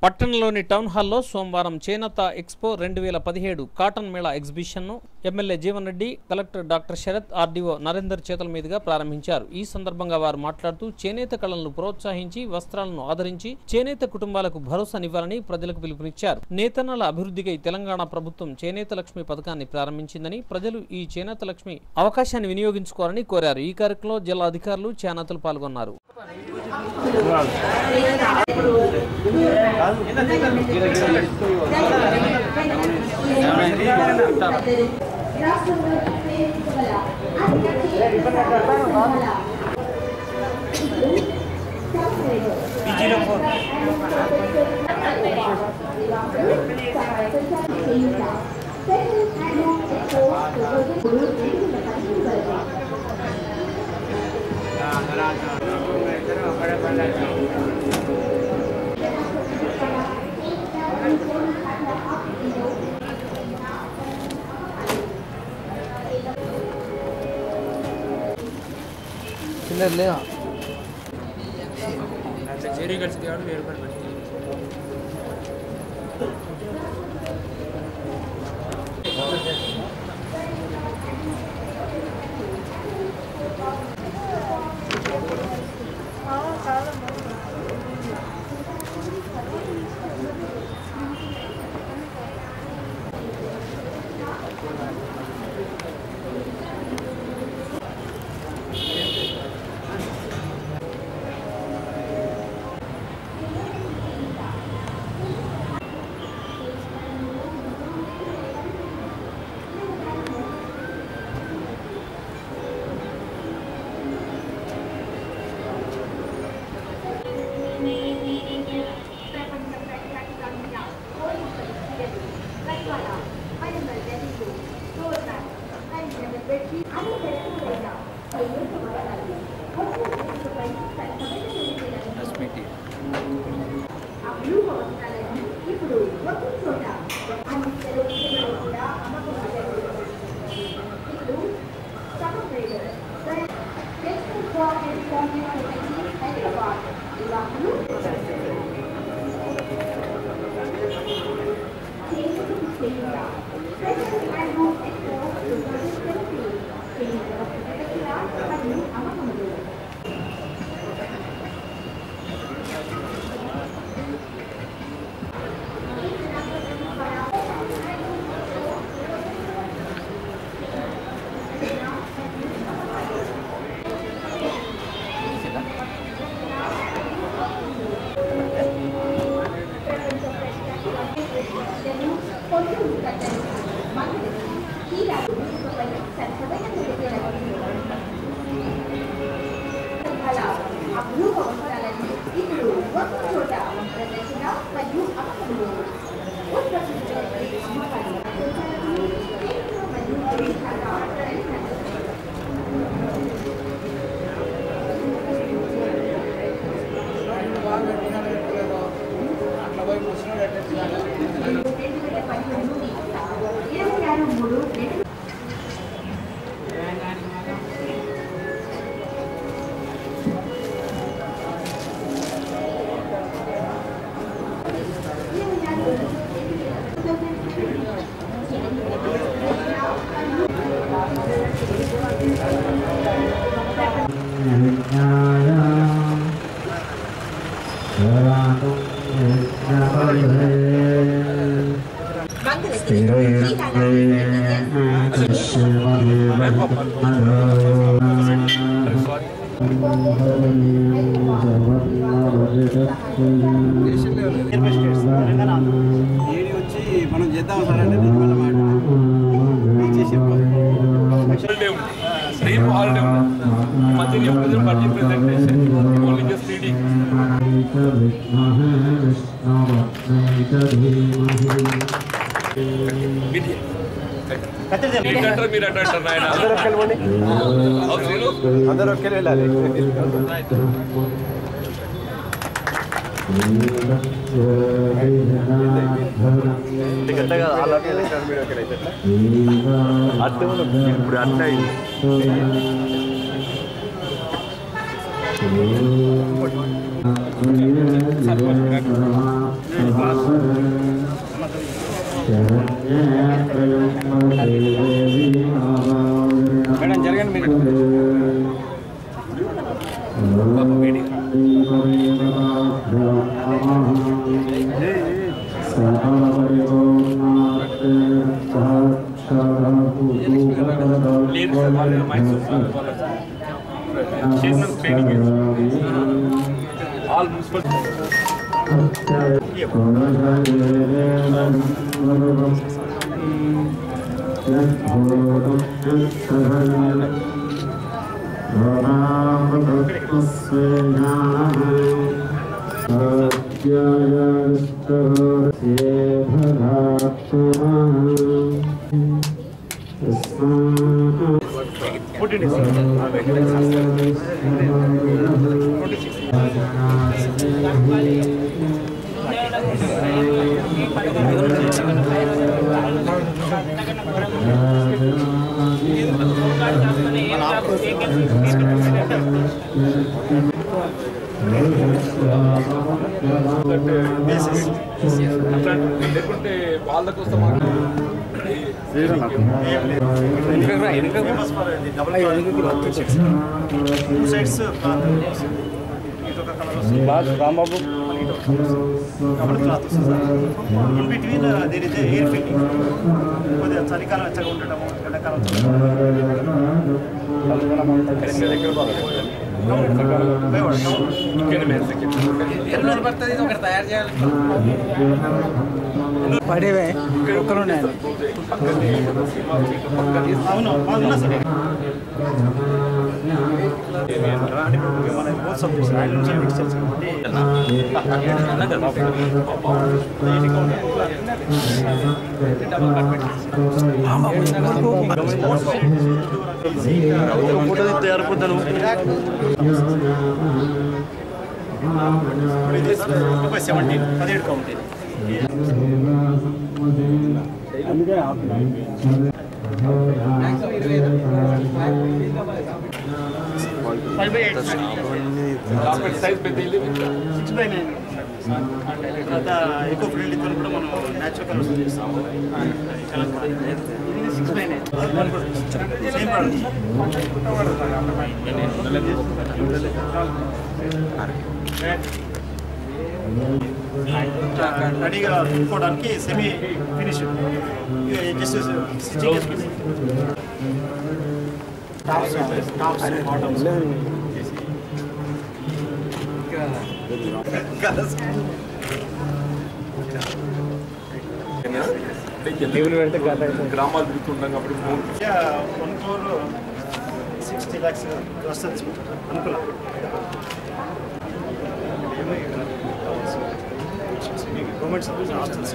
పట్టణంలోని టౌన్ హాల్లో సోమవారం చేనేత ఎక్స్పో రెండు వేల పదిహేడు కాటన్ మేళా ఎగ్జిబిషన్ను MLA Jeevan Reddy collector doctor Sharath RDO Narender చేతుల మీదుగా ప్రారంభించారు ఈ సందర్భంగా వారు మాట్లాడుతూ చేనేత కళలను ప్రోత్సహించి వస్త్రాలను ఆదరించి చేనేత కుటుంబాలకు భరోసానివ్వాలని ప్రజలకు పిలుపునిచ్చారు నేతన్నల అభివృద్ధికై తెలంగాణ ప్రభుత్వం చేనేత లక్ష్మి పథకాన్ని ప్రారంభించిందని ప్రజలు ఈ చేనేత లక్ష్మి అవకాశాన్ని వినియోగించుకోవాలని కోరారు ఈ కార్యక్రమంలో జిల్లా అధికారులు చేనేతలు పాల్గొన్నారు జరీ కలిసి కాబట్టి వెయ్యి రూపాయలు పడింది ఏడి వచ్చి మనం చేద్దాం సార్ అంటే నేను మళ్ళీ మాట చేసి హాలిడే ఉంది రేపు హాలిడే ఉంది మధ్యలో ఎప్పుడు budget presentation only just reading ఏంటంటారు మీరు అంటారు నాయన అవసరం అందరూ ఒకే వెళ్ళాలి ఇప్పుడు అట్లా Thank you. మేడం జరగండి మీరు లేదు సార్ వాళ్ళ మైండ్ చేసిన ట్రైనింగ్ ఆల్ మున్సిపల్ లేకుంటే వాళ్ళ కోసం టూ సైడ్స్ ఇటు ఒక కలర్ వస్తుంది రాంబాబు డబుల్ క్లాత్ వస్తుంది sir in between there is air fitting కొద్దిగా చలికాలం వెచ్చగా ఉండటము ఎండాకాలం పడేవే ఒక్కరు ఉన్నాయి అవును అవునా సార్ అంటే ఇప్పుడు మన బోత్ సబ్జెక్ట్స్ ఆయన నుంచి మిక్స్ ఫోటో తయారు పొద్దును సెవెంటీన్ పదిహేడు కౌంట్ సైజ్ పెద్ద ఇల్లు సిక్స్ బై నైన్ తర్వాత ఎక్కువ ఫ్రెండ్లీతో కూడా మనం న్యాచురల్ కలర్స్ చేస్తాము six by nine same product రెడీగా తీసుకోవడానికి semi finish just stitching tops tops bottoms గ్రామాలు తిరుగుతుంటాం కాబట్టి మూడు వన్ క్రోర్ సిక్స్టీ ల్యాక్స్ వస్తుంది అనుకున్నా గవర్నమెంట్ సర్వీస్ హాస్టల్స్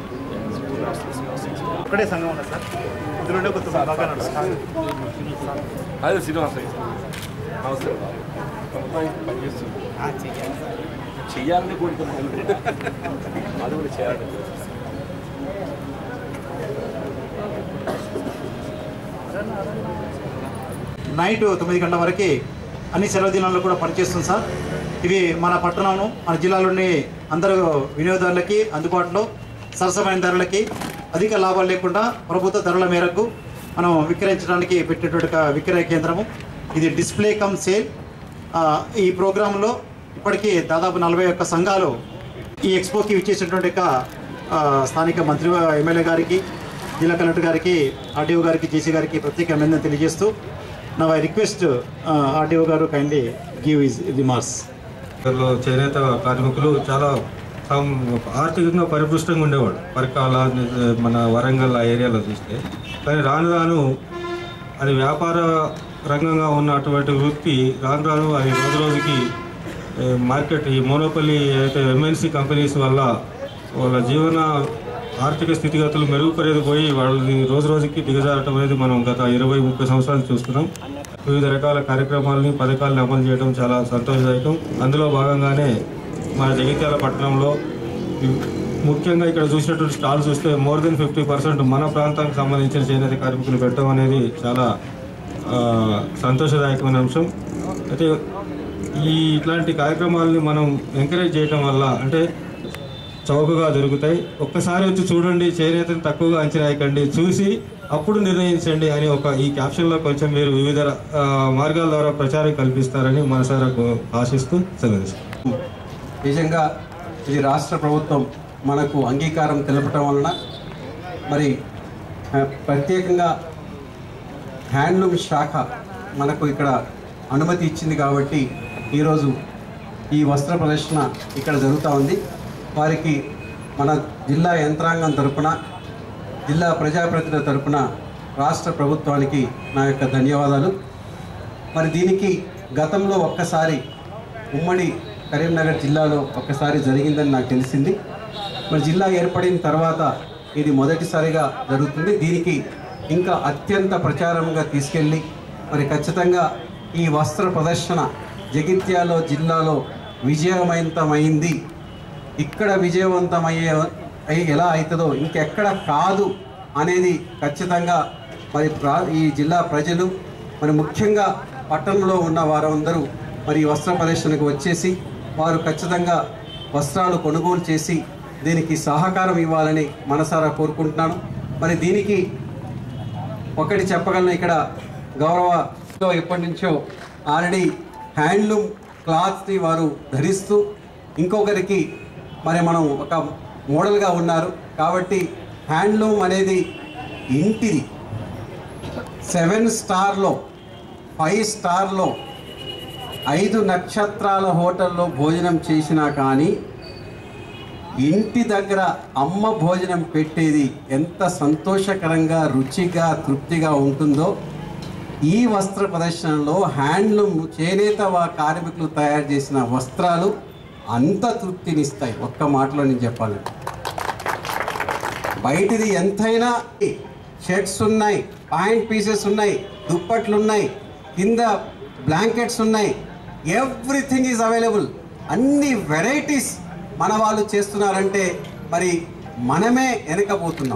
ఒకటే సంఘం ఉన్నది సార్ ఇందులోనే కొత్త బాగా నడుస్తుంది అదే శ్రీనివాస నమస్తే పనిచేస్తుంది చెయ్యాలని కోరిక అది కూడా చేయాలి నైట్ తొమ్మిది గంటల వరకు అన్ని సెలవు దినాల్లో కూడా పనిచేస్తుంది సార్ ఇవి మన పట్టణంను మన జిల్లాలోని అందరు వినియోగదారులకి అందుబాటులో సరసమైన ధరలకి అధిక లాభాలు లేకుండా ప్రభుత్వ ధరల మేరకు మనం విక్రయించడానికి పెట్టినటువంటి ఒక విక్రయ కేంద్రము ఇది డిస్ప్లే కమ్ సేల్ ఆ, ఈ ప్రోగ్రాంలో ఇప్పటికీ దాదాపు నలభై ఒక్క సంఘాలు ఈ ఎక్స్పోకి ఇచ్చేసినటువంటి యొక్క ఆ, స్థానిక మంత్రి ఎమ్మెల్యే గారికి జిల్లా కలెక్టర్ గారికి ఆర్డీఓ గారికి జేసీ గారికి ప్రత్యేక అభినందన తెలియజేస్తూ నా I request RDO garu kindly give is remarks లో చేనేత కార్మికులు చాలా తాము ఆర్థికంగా పరిపుష్టంగా ఉండేవాడు పరికాల మన వరంగల్ ఆ ఏరియాలో చూస్తే కానీ రాను రాను అది వ్యాపార రంగంగా ఉన్నటువంటి వృత్తి రాను రాను అది రోజు రోజుకి ఏ, మార్కెట్ ఈ మోనోపల్లి అయితే ఎంఎన్సీ కంపెనీస్ వల్ల వాళ్ళ జీవన ఆర్థిక స్థితిగతులు మెరుగుపడేది పోయి వాళ్ళని రోజు రోజుకి దిగజారటం అనేది మనం గత ఇరవై ముప్పై సంవత్సరాలు చూస్తున్నాం వివిధ రకాల కార్యక్రమాలని పథకాలను అమలు చేయడం చాలా సంతోషదాయకం అందులో భాగంగానే మన జగిత్యాల పట్టణంలో ఈ- ముఖ్యంగా ఇక్కడ చూసినటువంటి స్టాల్ చూస్తే మోర్ దెన్ ఫిఫ్టీ పర్సెంట్ మన ప్రాంతానికి సంబంధించిన చేనేత కార్మికులు పెట్టడం అనేది చాలా ఆ, సంతోషదాయకమైన అంశం అయితే ఈ ఇట్లాంటి కార్యక్రమాలని మనం ఎంకరేజ్ చేయడం వల్ల అంటే చౌకగా దొరుకుతాయి ఒక్కసారి వచ్చి చూడండి చేనేతను తక్కువగా అంచనా వేయకండి చూసి అప్పుడు నిర్ణయించండి అని ఒక ఈ క్యాప్షన్లో కొంచెం మీరు వివిధ ఆ, మార్గాల ద్వారా ప్రచారం కల్పిస్తారని మనసారా కో- ఆశిస్తూ సెలవు నిజంగా ఇది రాష్ట్ర ప్రభుత్వం మనకు అంగీకారం తెలపటం వలన మరి ఆ, ప్రత్యేకంగా హ్యాండ్లూమ్ శాఖ మనకు ఇక్కడ అనుమతి ఇచ్చింది కాబట్టి ఈరోజు ఈ వస్త్ర ప్రదర్శన ఇక్కడ జరుగుతూ ఉంది వారికి మన జిల్లా యంత్రాంగం తరపున జిల్లా ప్రజాప్రతినిధుల తరపున రాష్ట్ర ప్రభుత్వానికి నా యొక్క ధన్యవాదాలు మరి దీనికి గతంలో ఒక్కసారి ఉమ్మడి కరీంనగర్ జిల్లాలో ఒక్కసారి జరిగిందని నాకు తెలిసింది మరి జిల్లా ఏర్పడిన తర్వాత ఇది మొదటిసారిగా జరుగుతుంది దీనికి ఇంకా అత్యంత ప్రచారంగా తీసుకెళ్ళి మరి ఖచ్చితంగా ఈ వస్త్ర ప్రదర్శన జగిత్యాలో జిల్లాలో విజయవంతమైంది ఇక్కడ విజయవంతమయ్యే అయ్యి ఎలా అవుతుందో ఇంకెక్కడ కాదు అనేది ఖచ్చితంగా మరి ప్రా- ఈ జిల్లా ప్రజలు మరి ముఖ్యంగా పట్టణంలో ఉన్న వారందరూ మరి ఈ వస్త్ర ప్రదర్శనకు వచ్చేసి వారు ఖచ్చితంగా వస్త్రాలు కొనుగోలు చేసి దీనికి సహకారం ఇవ్వాలని మనసారా కోరుకుంటున్నాను మరి దీనికి ఒకటి చెప్పగలను ఇక్కడ గౌరవలో ఎప్పటి నుంచో ఆల్రెడీ హ్యాండ్లూమ్ క్లాత్ని వారు ధరిస్తూ ఇంకొకరికి మరి మనం ఒక మోడల్గా ఉన్నారు కాబట్టి హ్యాండ్లూమ్ అనేది ఇంటిది సెవెన్ స్టార్లో ఫైవ్ స్టార్లో ఐదు నక్షత్రాల హోటల్లో భోజనం చేసినా కానీ ఇంటి దగ్గర అమ్మ భోజనం పెట్టేది ఎంత సంతోషకరంగా రుచిగా తృప్తిగా ఉంటుందో ఈ వస్త్ర ప్రదర్శనలో హ్యాండ్లూమ్ చేనేత వా- కార్మికులు తయారు చేసిన వస్త్రాలు అంత తృప్తినిస్తాయి ఒక్క మాటలో నేను చెప్పాలి బయటిది ఎంతైనా షర్ట్స్ ఉన్నాయి పాయింట్ పీసెస్ ఉన్నాయి దుప్పట్లు ఉన్నాయి కింద బ్లాంకెట్స్ ఉన్నాయి ఎవ్రీథింగ్ ఈజ్ అవైలబుల్ అన్ని వెరైటీస్ మన వాళ్ళు చేస్తున్నారంటే మరి మనమే వెనకపోతున్నాం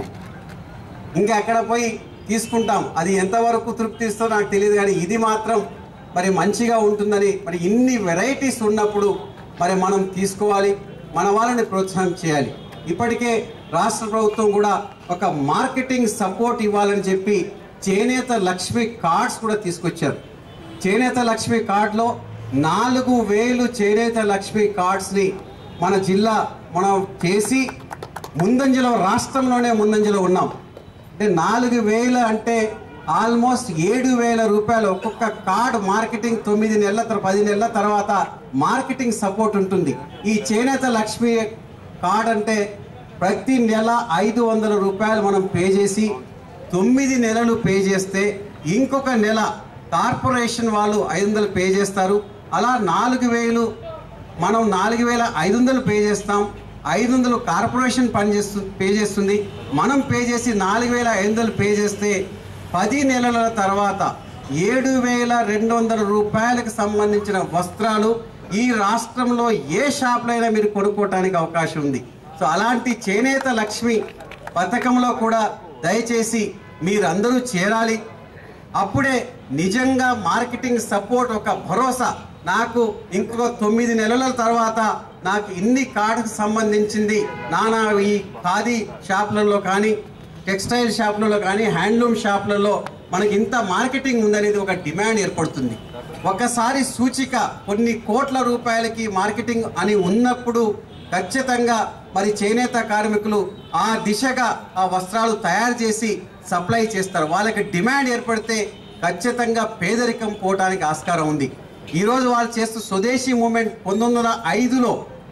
ఇంకా అక్కడ పోయి తీసుకుంటాం అది ఎంతవరకు తృప్తి ఇస్తో నాకు తెలియదు కానీ ఇది మాత్రం మరి మంచిగా ఉంటుందని మరి ఇన్ని వెరైటీస్ ఉన్నప్పుడు మరి మనం తీసుకోవాలి మన వాళ్ళని ప్రోత్సాహం చేయాలి ఇప్పటికే రాష్ట్ర ప్రభుత్వం కూడా ఒక మార్కెటింగ్ సపోర్ట్ ఇవ్వాలని చెప్పి చేనేత లక్ష్మి కార్డ్స్ కూడా తీసుకొచ్చారు చేనేత లక్ష్మి కార్డులో నాలుగు వేలు చేనేత లక్ష్మి కార్డ్స్ని మన జిల్లా మనం చేసి ముందంజలో రాష్ట్రంలోనే ముందంజలో ఉన్నాం అంటే నాలుగు వేలు అంటే ఆల్మోస్ట్ ఏడు వేల రూపాయలు ఒక్కొక్క కార్డ్ మార్కెటింగ్ తొమ్మిది నెలల తర్వాత పది నెలల తర్వాత మార్కెటింగ్ సపోర్ట్ ఉంటుంది ఈ చేనేత లక్ష్మి కార్డ్ అంటే ప్రతి నెల ఐదు వందల రూపాయలు మనం పే చేసి తొమ్మిది నెలలు పే చేస్తే ఇంకొక నెల కార్పొరేషన్ వాళ్ళు ఐదు వందలు పే చేస్తారు అలా నాలుగు వేలు మనం నాలుగు వేల ఐదు వందలు పే చేస్తాం ఐదు వందలు కార్పొరేషన్ పని చేస్తు పే చేస్తుంది మనం పే చేసి నాలుగు వేల ఐదు వందలు పే చేస్తే పది నెలల తర్వాత ఏడు వేల రెండు వందల రూపాయలకు సంబంధించిన వస్త్రాలు ఈ రాష్ట్రంలో ఏ షాప్లో అయినా మీరు కొనుక్కోవటానికి అవకాశం ఉంది సో అలాంటి చేనేత లక్ష్మి పథకంలో కూడా దయచేసి మీరందరూ చేరాలి అప్పుడే నిజంగా మార్కెటింగ్ సపోర్ట్ ఒక భరోసా నాకు ఇంకొక తొమ్మిది నెలల తర్వాత నాకు ఇన్ని కార్డుకు సంబంధించింది నానా ఈ ఖాదీ షాపులలో కానీ టెక్స్టైల్ షాపులలో కానీ హ్యాండ్లూమ్ షాపులలో మనకి ఇంత మార్కెటింగ్ ఉందనేది ఒక డిమాండ్ ఏర్పడుతుంది ఒకసారి సూచిక కొన్ని కోట్ల రూపాయలకి మార్కెటింగ్ అని ఉన్నప్పుడు ఖచ్చితంగా మరి చేనేత కార్మికులు ఆ దిశగా ఆ వస్త్రాలు తయారు చేసి సప్లై చేస్తారు వాళ్ళకి డిమాండ్ ఏర్పడితే ఖచ్చితంగా పేదరికం పోవటానికి ఆస్కారం ఉంది ఈరోజు వాళ్ళు చేస్తూ స్వదేశీ మూమెంట్ పంతొమ్మిది వందల ఐదులో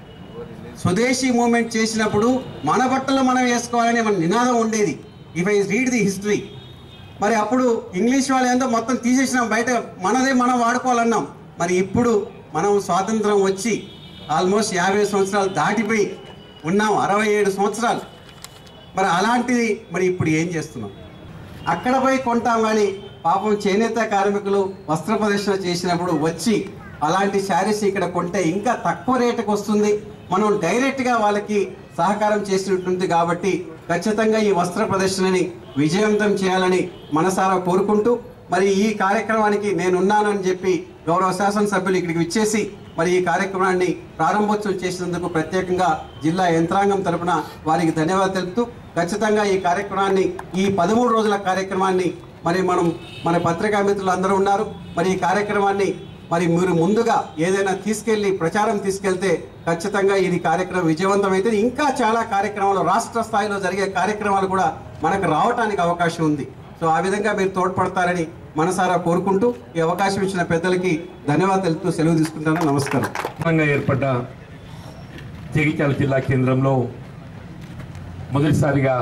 స్వదేశీ మూమెంట్ చేసినప్పుడు మన బట్టలు మనం వేసుకోవాలనే మన నినాదం ఉండేది if I read the history మరి అప్పుడు ఇంగ్లీష్ వాళ్ళు ఏందో మొత్తం తీసేసినాం బయట మనదే మనం వాడుకోవాలన్నాం మరి ఇప్పుడు మనం స్వాతంత్రం వచ్చి ఆల్మోస్ట్ యాభై సంవత్సరాలు దాటిపోయి ఉన్నాం అరవై ఏడు సంవత్సరాలు మరి అలాంటిది మరి ఇప్పుడు ఏం చేస్తున్నాం అక్కడ పోయి కొంటాం కానీ పాపం చేనేత కార్మికులు వస్త్ర ప్రదర్శన చేసినప్పుడు వచ్చి అలాంటి శారీస్ ఇక్కడ కొంటే ఇంకా తక్కువ రేటుకు వస్తుంది మనం డైరెక్ట్గా వాళ్ళకి సహకారం చేసినట్టుంది కాబట్టి ఖచ్చితంగా ఈ వస్త్ర ప్రదర్శనని విజయవంతం చేయాలని మనసారా కోరుకుంటూ మరి ఈ కార్యక్రమానికి నేనున్నానని చెప్పి గౌరవ శాసనసభ్యులు ఇక్కడికి విచ్చేసి మరి ఈ కార్యక్రమాన్ని ప్రారంభోత్సవం చేసినందుకు ప్రత్యేకంగా జిల్లా యంత్రాంగం తరపున వారికి ధన్యవాదాలు తెలుపుతూ ఖచ్చితంగా ఈ కార్యక్రమాన్ని ఈ పదమూడు రోజుల కార్యక్రమాన్ని మరి మనం మన పత్రికా మిత్రులు అందరూ ఉన్నారు మరి ఈ కార్యక్రమాన్ని మరి మీరు ముందుగా ఏదైనా తీసుకెళ్లి ప్రచారం తీసుకెళ్తే ఖచ్చితంగా ఇది కార్యక్రమం విజయవంతమైతే ఇంకా చాలా కార్యక్రమాలు రాష్ట్ర స్థాయిలో జరిగే కార్యక్రమాలు కూడా మనకు రావటానికి అవకాశం ఉంది సో ఆ విధంగా మీరు తోడ్పడతారని మనసారా కోరుకుంటూ ఈ అవకాశం ఇచ్చిన పెద్దలకి ధన్యవాదాలు తెలుపుతూ సెలవు తీసుకుంటాను నమస్కారం నూతనంగా ఏర్పడ్డ జగిత్యాల జిల్లా కేంద్రంలో మొదటిసారిగా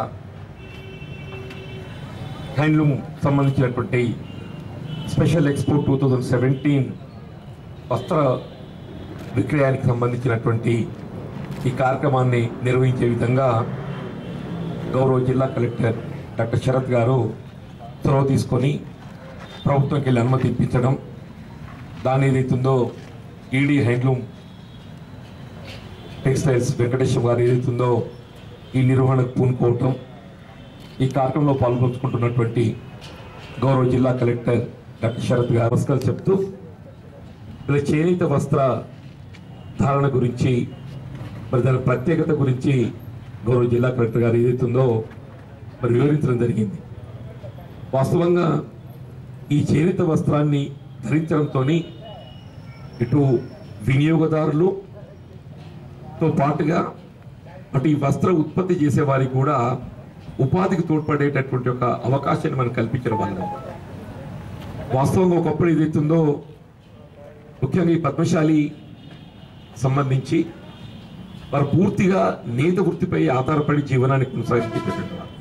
హ్యాండ్లూమ్ సంబంధించినటువంటి special expo two thousand seventeen వస్త్ర విక్రయానికి సంబంధించినటువంటి ఈ కార్యక్రమాన్ని నిర్వహించే విధంగా గౌరవ జిల్లా కలెక్టర్ డాక్టర్ శరత్ గారు చొరవ తీసుకొని ప్రభుత్వంకి వెళ్ళి అనుమతి ఇప్పించడం దాని ఏదైతుందో ఈడీ హ్యాండ్లూమ్ టెక్స్టైల్స్ వెంకటేశ్వర గారు ఏదైతుందో ఈ నిర్వహణకు పూనుకోవటం ఈ కార్యక్రమంలో పాల్పంచుకుంటున్నటువంటి గౌరవ జిల్లా కలెక్టర్ డాక్టర్ శరత్ గారు నమస్కారాలు చెప్తూ ఇలా చేనేత వస్త్ర ధారణ గురించి మరి దాని ప్రత్యేకత గురించి గౌరవ జిల్లా కలెక్టర్ గారు ఏదైతుందో మరి వివరించడం జరిగింది వాస్తవంగా ఈ చేనేత వస్త్రాన్ని ధరించడంతో ఇటు వినియోగదారులు తో పాటుగా అటు ఈ వస్త్ర ఉత్పత్తి చేసే వారికి కూడా ఉపాధికి తోడ్పడేటటువంటి ఒక అవకాశాన్ని మనం కల్పించడం వల్ల వాస్తవంగా ఒకప్పుడు ఏదైతుందో ముఖ్యంగా ఈ పద్మశాలి సంబంధించి వారు పూర్తిగా నేత వృత్తిపై ఆధారపడి జీవనాన్ని కొనసాగించేటటువంటి వారు.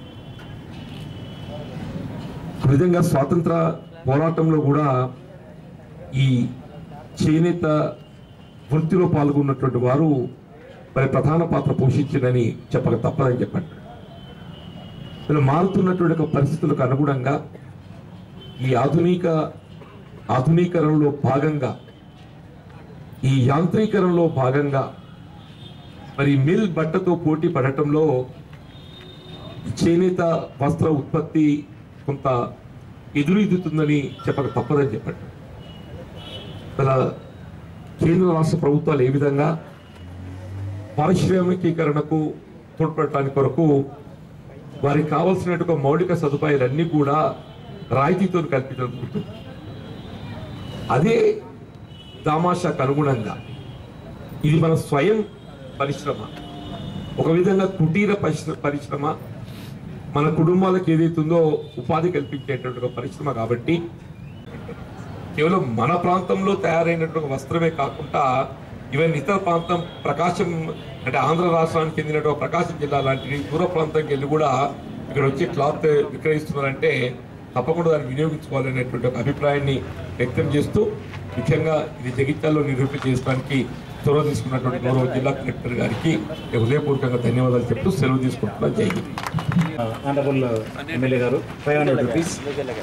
ఒక విధంగా స్వాతంత్ర పోరాటంలో కూడా ఈ చేనేత వృత్తిలో పాల్గొన్నటువంటి వారు మరి ప్రధాన పాత్ర పోషించిందని చెప్పక తప్పదని చెప్పండి ఇలా మారుతున్నటువంటి ఒక పరిస్థితులకు అనుగుణంగా ఈ ఆధునిక ఆధునీకరణలో భాగంగా ఈ యాంత్రీకరణలో భాగంగా మరి మిల్ బట్టతో పోటీ పడటంలో చేనేత వస్త్ర ఉత్పత్తి కొంత ఎదురెదుతుందని చెప్పక తప్పదని చెప్పండి ఇలా కేంద్ర రాష్ట్ర ప్రభుత్వాలు ఏ విధంగా పారిశ్రామికీకరణకు తోడ్పడటానికి కొరకు వారికి కావాల్సినటువంటి మౌలిక సదుపాయాలన్నీ కూడా రాయితీతో కల్పించడం జరుగుతుంది అదే దామాషాకు అనుగుణంగా ఇది మన స్వయం పరిశ్రమ ఒక విధంగా కుటీర పరిశ్ర- పరిశ్రమ మన కుటుంబాలకు ఏదైతుందో ఉపాధి కల్పించేటువంటి ఒక పరిశ్రమ కాబట్టి కేవలం మన ప్రాంతంలో తయారైనటువంటి ఒక వస్త్రమే కాకుండా ఈవెన్ ఇతర ప్రాంతం ప్రకాశం అంటే ఆంధ్ర రాష్ట్రానికి చెందినటువంటి ప్రకాశం జిల్లా లాంటి దూర ప్రాంతంకి వెళ్ళి కూడా ఇక్కడ వచ్చి క్లాత్ విక్రయిస్తున్నారంటే తప్పకుండా దాన్ని వినియోగించుకోవాలనేటువంటి ఒక అభిప్రాయాన్ని వ్యక్తం చేస్తూ ముఖ్యంగా ఇది జగిత్యాల్లో నిరూపణ చేయడానికి చొరవ తీసుకున్నటువంటి గౌరవ జిల్లా కలెక్టర్ గారికి నేను హృదయపూర్వకంగా ధన్యవాదాలు చెప్తూ సెలవు తీసుకుంటున్నాను Jai Hind honourable MLA garu five hundred rupees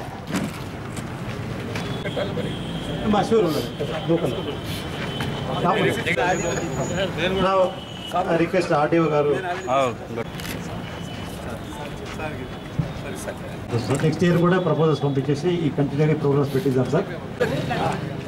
మా sure request RDO garu next year కూడా ప్రపోజల్స్ పంపించేసి ఈ కంటిన్యూ ప్రోగ్రామ్స్ పెట్టిద్దాం సార్